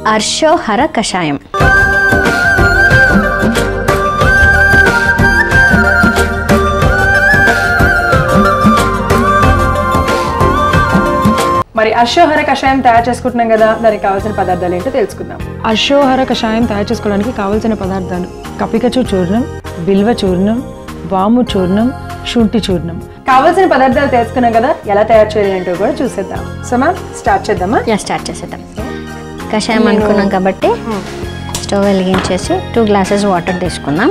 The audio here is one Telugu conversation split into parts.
అర్షోహర కషాయం మరి అశ్వహర కషాయం తయారు చేసుకుంటున్నాం కదా దానికి కావాల్సిన పదార్థాలు ఏంటో తెలుసుకుందాం అశ్వోహర కషాయం తయారు చేసుకోవడానికి కావలసిన పదార్థాలు కపికచు చూర్ణం బిల్వ చూర్ణం వాము చూర్ణం శుంఠి చూర్ణం కావాల్సిన పదార్థాలు తెలుసుకున్నాం కదా ఎలా తయారు చేయాలి ఏంటో కూడా చూసేద్దాం సో మ్యామ్ స్టార్ట్ చేద్దామా యా స్టార్ట్ చేసేద్దాం కషాయం అనుకున్నాం కాబట్టి స్టవ్ వెలిగించేసి టూ గ్లాసెస్ వాటర్ తీసుకుందాం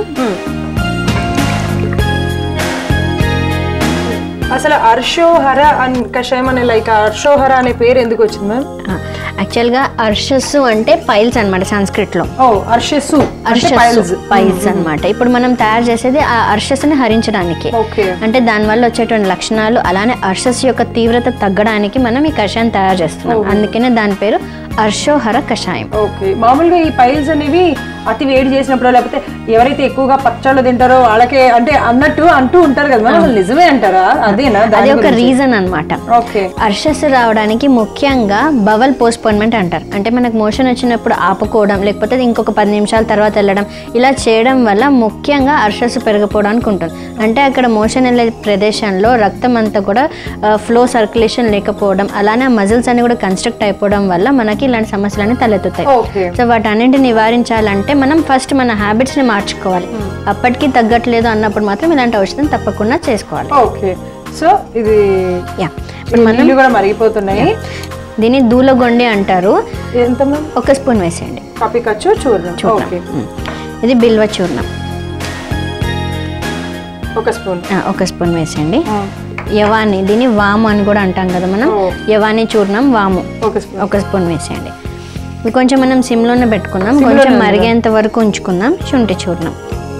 అసలు అర్షోహర అన్ కషాయం అనే లైక్ అర్షోహర అనే పేరు ఎందుకు వచ్చింది మ్యామ్ యాక్చువల్గా అర్షస్సు అంటే పైల్స్ అనమాట సంస్కృత్లో ఓ అర్షస్సు అర్షస్సు పైల్స్ అన్నమాట ఇప్పుడు మనం తయారు చేసేది ఆ అర్షస్సుని హరించడానికి ఓకే అంటే దానివల్ల వచ్చేటువంటి లక్షణాలు అలానే అర్షస్ యొక్క తీవ్రత తగ్గడానికి మనం ఈ కషాయం తయారు చేస్తున్నాం అందుకనే దాని పేరు అర్షోహర కషాయం ఓకే మామూలుగా ఈ పైల్స్ అనేవి అతి వేడి చేసినప్పుడు లేకపోతే ఎవరైతే ఎక్కువగా పచ్చళ్ళు తింటారో వాళ్ళకే అంటే అన్నట్టు అంటూ ఉంటారు కదా మరి అసలు నిజమే అంటారా అదేనా అది దాని ఒక రీజన్ అన్నమాట ఓకే అర్షస్ రావడానికి ముఖ్యంగా బవల్ పోస్ట్పోన్మెంట్ అంటారు అంటే మనకు మోషన్ వచ్చినప్పుడు ఆపుకోవడం లేకపోతే ఇంకొక పది నిమిషాల తర్వాత వెళ్ళడం ఇలా చేయడం వల్ల ముఖ్యంగా అర్షస్ పెరిగిపోవడానికి ఉంటుంది అంటే అక్కడ మోషన్ వెళ్ళే ప్రదేశంలో రక్తం అంతా కూడా ఫ్లో సర్క్యులేషన్ లేకపోవడం అలానే మజిల్స్ అన్ని కూడా కన్స్ట్రక్ట్ అయిపోవడం వల్ల మనకి ఇలాంటి సమస్యలన్నీ తలెత్తుతాయి ఓకే సో వాటన్నింటిని నివారించాలంటే మనం ఫస్ట్ మన హ్యాబిట్స్ని మార్చుకోవాలి అప్పటికి తగ్గట్లేదు అన్నప్పుడు మాత్రం ఇలాంటి ఔషధం తప్పకుండా చేసుకోవాలి ఓకే సో ఇది యా ఇప్పుడు నీళ్ళు కూడా మరిగిపోతున్నాయి దీన్ని దూలగొండి అంటారు ఎంత మ్యామ్ ఒక స్పూన్ వేసేయండి కాపీ కచ్చు చూడండి చూర్ణం ఓకే ఉమ్. ఇది బిల్వ చూర్ణం ఒక స్పూన్ ఆ, ఒక స్పూన్ వేసేయండి యవాని దీన్ని వాము అని కూడా అంటాం కదా మనం ఓ. యవాని చూర్ణం వాము ఒక స్పూన్ ఒక స్పూన్ వేసేయండి ఇది కొంచెం మనం సిమ్లోనే పెట్టుకుందాం సిమ్లోనే కొంచెం ఉందా? మరిగేంత వరకు ఉంచుకుందాం శుంఠి చూర్ణం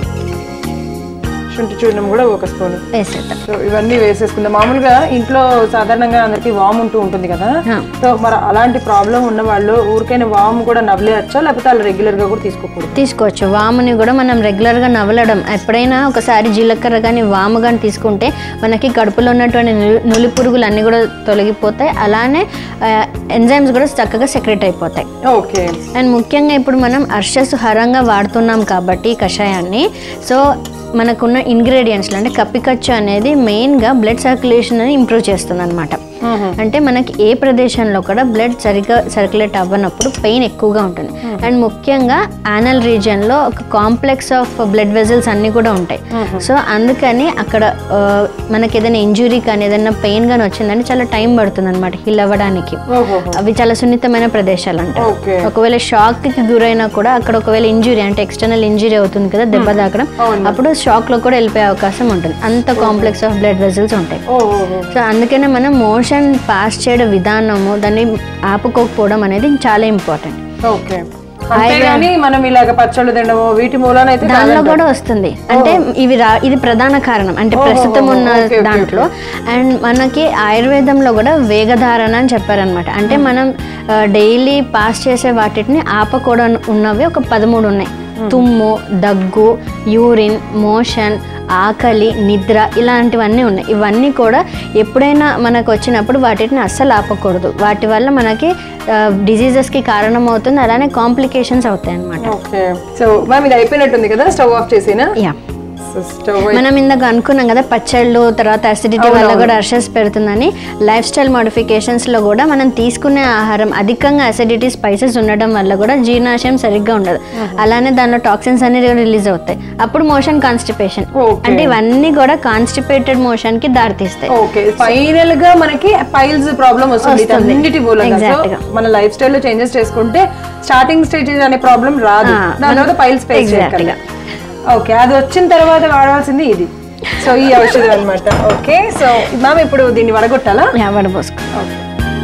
శుంఠి చూర్ణం కూడా ఒక స్పూన్ వేసేద్దాం సో ఇవన్నీ వేసేసుకుందాం మామూలుగా ఇంట్లో సాధారణంగా అందరికి వామ్ ఉంటూ ఉంటుంది కదా ఆ. సో మరి అలాంటి ప్రాబ్లం ఉన్న వాళ్ళు ఊరికైనా వామ్ కూడా నవ్వలేయచ్చా లేకపోతే వాళ్ళు రెగ్యులర్ గా కూడా తీసుకోకూడదు తీసుకోవచ్చు వాముని కూడా మనం రెగ్యులర్గా నవలడం ఎప్పుడైనా ఒకసారి జీలకర్ర కానీ వాము కానీ తీసుకుంటే మనకి కడుపులో ఉన్నటువంటి నులి- నులి పురుగులు అన్నీ కూడా తొలగిపోతాయి అలానే ఎంజైమ్స్ కూడా చక్కగా సెక్రెట్ అయిపోతాయి ఓకే అండ్ ముఖ్యంగా ఇప్పుడు మనం అర్షస్ హరంగా వాడుతున్నాం కాబట్టి ఈ కషాయాన్ని సో మనకున్న ఇంగ్రీడియంట్స్లో అంటే కప్పికచ్చు అనేది మెయిన్గా బ్లడ్ సర్క్యులేషన్ అని ఇంప్రూవ్ చేస్తుంది అనమాట అంటే మనకి ఏ ప్రదేశంలో కూడా బ్లడ్ సరిగ్గా సర్క్యులేట్ అవ్వనప్పుడు పెయిన్ ఎక్కువగా ఉంటుంది అండ్ ముఖ్యంగా యానల్ రీజియన్లో ఒక కాంప్లెక్స్ ఆఫ్ బ్లడ్ వెజల్స్ అన్నీ కూడా ఉంటాయి సో అందుకని అక్కడ ఆ, మనకి ఏదైనా ఇంజురీ కానీ ఏదైనా పెయిన్ కానీ వచ్చిందంటే చాలా టైం పడుతుంది అనమాట హీల్ అవ్వడానికి ఓహో అవి చాలా సున్నితమైన ప్రదేశాలు అంటారు ఓకే ఒకవేళ షాక్ కి గురైనా కూడా అక్కడ ఒకవేళ ఇంజురీ అంటే ఎక్స్టర్నల్ ఇంజురీ అవుతుంది కదా దెబ్బ తాకడం అవును. అప్పుడు షాక్ లో కూడా వెళ్ళిపోయే అవకాశం ఉంటుంది అంత కాంప్లెక్స్ ఆఫ్ బ్లడ్ వెజల్స్ ఉంటాయి ఓహో సో అందుకనే మనం మోషన్ పాస్ చేయడం విధానము దాన్ని ఆపుకోకపోవడం అనేది చాలా ఇంపార్టెంట్ ఓకే అంతేగాని మనం ఇలాగ పచ్చళ్ళు తినడము వీటి మూలాన అయితే దానిలో కూడా వస్తుంది అంటే ఇవి రా ఇది ప్రధాన కారణం అంటే ప్రస్తుతం ఉన్న ఓకే, ఓకే, దాంట్లో అండ్ మనకి ఆయుర్వేదంలో కూడా వేగధారణ అని చెప్పారనమాట అంటే మనం డైలీ పాస్ చేసే వాటిని ఆపకూడదు ఉన్నవి ఒక పదమూడు ఉన్నాయి తుమ్ము దగ్గు యూరిన్ మోషన్ ఆకలి నిద్ర ఇలాంటివన్నీ ఉన్నాయి ఇవన్నీ కూడా ఎప్పుడైనా మనకు వచ్చినప్పుడు వాటిని అస్సలు ఆపకూడదు వాటి వల్ల మనకి డిజీజెస్కి కారణం అవుతుంది అలానే కాంప్లికేషన్స్ అవుతాయి అన్నమాట ఓకే సో మ్యామ్ ఇది అయిపోయినట్టుంది కదా స్టవ్ ఆఫ్ చేసేనా యా సో స్టవ్ మనం ఇందాక అనుకున్నాం కదా పచ్చళ్ళు తర్వాత అసిడిటీ వల్ల కూడా అర్షస్ పెడుతుందని లైఫ్ స్టైల్ మోడిఫికేషన్స్ లో కూడా మనం తీసుకునే ఆహారం అధికంగా అసిడిటీ స్పైసెస్ ఉండడం వల్ల కూడా జీర్ణాశయం సరిగ్గా ఉండదు అలానే దానిలో టాక్సిన్స్ అన్ని రిలీజ్ అవుతాయి అప్పుడు మోషన్ కాన్స్టిపేషన్ Okay. అంటే ఇవన్నీ కూడా కాన్స్టిపేటెడ్ మోషన్ కి దారితీస్తాయి ఓకే ఫైనల్ గా మనకి పైల్స్ ప్రాబ్లం వస్తుంది వస్తుంది. అన్నిటి మూలంగా సో Exact గా. మన లైఫ్ స్టైల్ లో చేంజెస్ చేసుకుంటే స్టార్టింగ్ స్టేజ్ అనే ప్రాబ్లం రాదు ఆ, దాని తర్వాత పైల్స్ ఫేస్ Exact చేయగలం గా. ఓకే అది వచ్చిన తర్వాత వాడాల్సింది ఇది సో ఈ ఔషధం అన్నమాట ఓకే సో మ్యామ్ ఇప్పుడు దీన్ని వడగొట్టాలా యా, వడపోసుకో ఓకే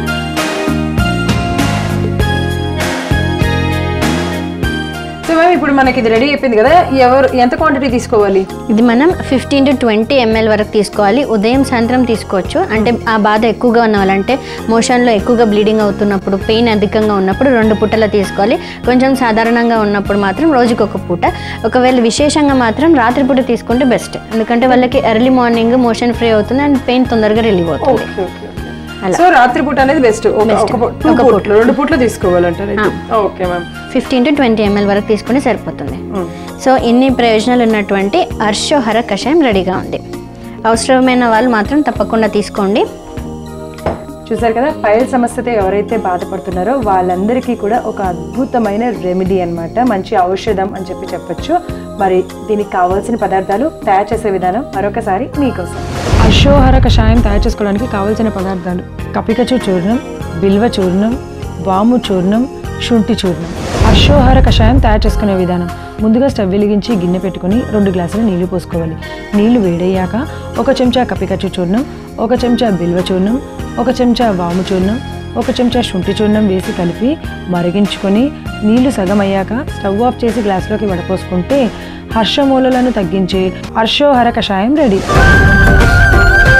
సో మ్యామ్ ఇప్పుడు మనకి ఇది రెడీ అయిపోయింది కదా ఎవరు ఎంత క్వాంటిటీ తీసుకోవాలి ఇది మనం ఫిఫ్టీన్ టు ట్వంటీ ఎంఎల్ వరకు తీసుకోవాలి ఉదయం సాయంత్రం తీసుకోవచ్చు అంటే ఆ బాధ ఎక్కువగా ఉన్న వాళ్ళంటే మోషన్లో ఎక్కువగా బ్లీడింగ్ అవుతున్నప్పుడు పెయిన్ అధికంగా ఉన్నప్పుడు రెండు పూటలు తీసుకోవాలి కొంచెం సాధారణంగా ఉన్నప్పుడు మాత్రం రోజుకి ఒక పూట ఒకవేళ విశేషంగా మాత్రం రాత్రిపూట తీసుకుంటే బెస్ట్ ఎందుకంటే వాళ్ళకి ఎర్లీ మార్నింగ్ మోషన్ ఫ్రీ అవుతుంది అండ్ పెయిన్ తొందరగా రిలీవ్ అవుతుంది ఓకే ఓకే సో రాత్రిపూట అనేది బెస్ట్ టూ పూట్లు రెండు పూట్లు తీసుకోవాలంటారు okay ma'am fifteen to twenty ml వరకు తీసుకుని సరిపోతుంది సో ఇన్ని ప్రయోజనాలు ఉన్నటువంటి అర్షోహర కషాయం రెడీగా ఉంది అవసరమైన వాళ్ళు మాత్రం తప్పకుండా తీసుకోండి చూసారు కదా పైల్ సమస్యతో ఎవరైతే బాధపడుతున్నారో వాళ్ళందరికీ కూడా ఒక అద్భుతమైన రెమెడీ అన్నమాట మంచి ఔషధం అని చెప్పి చెప్పొచ్చు మరి దీనికి కావాల్సిన పదార్థాలు తయారు చేసే విధానం మరొకసారి మీకోసం అశోహర కషాయం తయారు చేసుకోవడానికి కావలసిన పదార్థాలు కపికచు చూర్ణం బిల్వ చూర్ణం వాము చూర్ణం శుంఠి చూర్ణం అశోహర కషాయం తయారు చేసుకునే విధానం ముందుగా స్టవ్ వెలిగించి గిన్నె పెట్టుకుని రెండు గ్లాసులు నీళ్లు పోసుకోవాలి నీళ్లు వేడయ్యాక ఒక చెంచా కపికచు చూర్ణం ఒక చెంచా బిల్వ చూర్ణం ఒక చెంచా వాము చూర్ణం ఒక చెంచా శుంఠి చూర్ణం వేసి కలిపి మరిగించుకొని నీళ్లు సగం అయ్యాక స్టవ్ ఆఫ్ చేసి గ్లాసులోకి వడపోసుకుంటే హర్షమూలలను తగ్గించే హర్షోహర కషాయం రెడీ